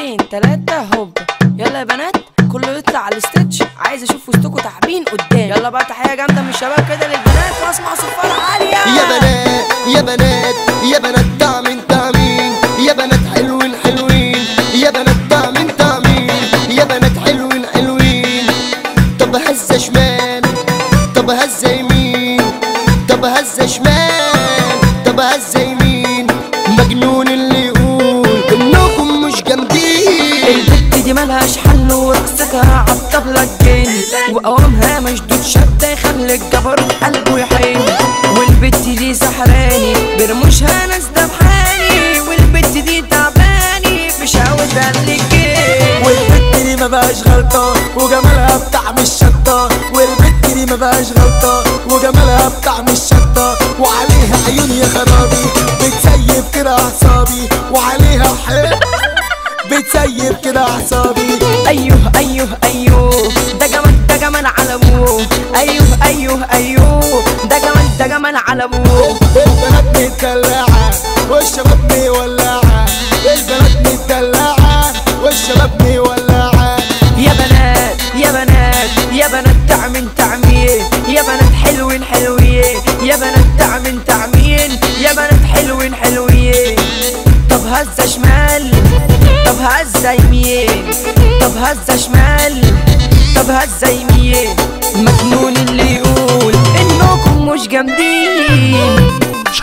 اتنين تلاتة هوب يلا يا بنات كله يطلع على الستيتش عايز اشوف وسطكوا تعبين قدام يلا بقى تحية جامدة من الشباب كده للبنات واسمع صفارة عالية يا بنات يا بنات يا بنات دعمين دعمين يا بنات حلوين حلوين يا بنات دعمين دعمين يا بنات حلوين حلوين طب هزة شمال طب هزة يمين طب هزة شمال طب هزة يمين مجنون اللي يقول انكم مش جامدين البت دي ملهاش حل ورقصتها عالطبلة الجن وقوامها مشدود شدة يخلي الجبروت قلبه يحن والبت دي سحراني برموشها ناس دبحاني والبت دي تعباني في شهوتها اللي الجن والبت دي ما بقاش غلطة وجمالها بطعم الشطة والبت دي ما بقاش غلطة وجمالها بطعم الشطة وعليها عيون يا خرابي بتسيب كده أعصابي وعليها حب بتسيب كده أعصابي ايوه ايوه ايوه ده جمال ده جمال على ابوه ايوه ايوه ايوه ده جمال ده جمال على ابوه البنات متدلعة والشباب مولعة البنات متدلعة والشباب مولعة يا بنات يا بنات يا بنات تعمين تعمين يا بنات حلوين حلوين يا بنات تعمين تعمين يا بنات حلوين حلوين طب هزة شمال طب هزة يمين طب هزة شمال طب هزة يمين مجنون اللي يقول انكم مش جامدين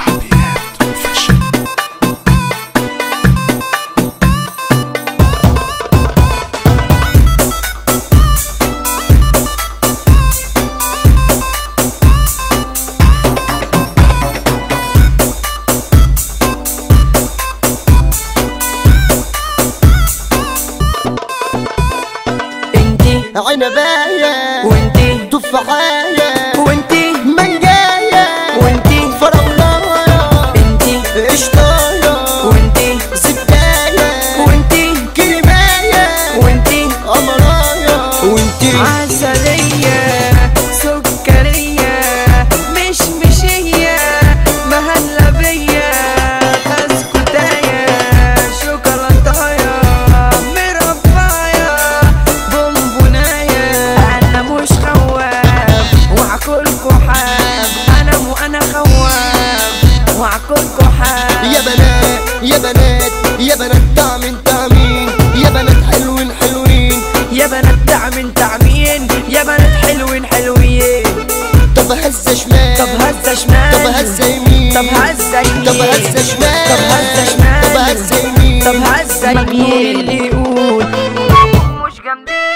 انتي عنباية وانتي تفاحية وانتي منجاية وانتي فراولاية انتي قشطاية وانتي زبداية وانتي كريماية وانتي قمراية وانتي عسلية سكرية مش مشية مهلبية بسكوتاية شوكولاتاية مرباية بونبوناية أنا مش خواف وعكلكوا حاب أنا مو أنا خواف وعكلكوا حاب يا بنات يا بنات يا بنات دعمين دعمين يا بنات حلوين حلوين يا بنات تعمين تعمين يا بنات حلوين حلوين طب هزة شمال طب هزة شمال طب هزة يمين طب هزة يمين طب هزة شمال طب هزة شمال طب هزة يمين طب هزة يمين اللي يقول مش جامدين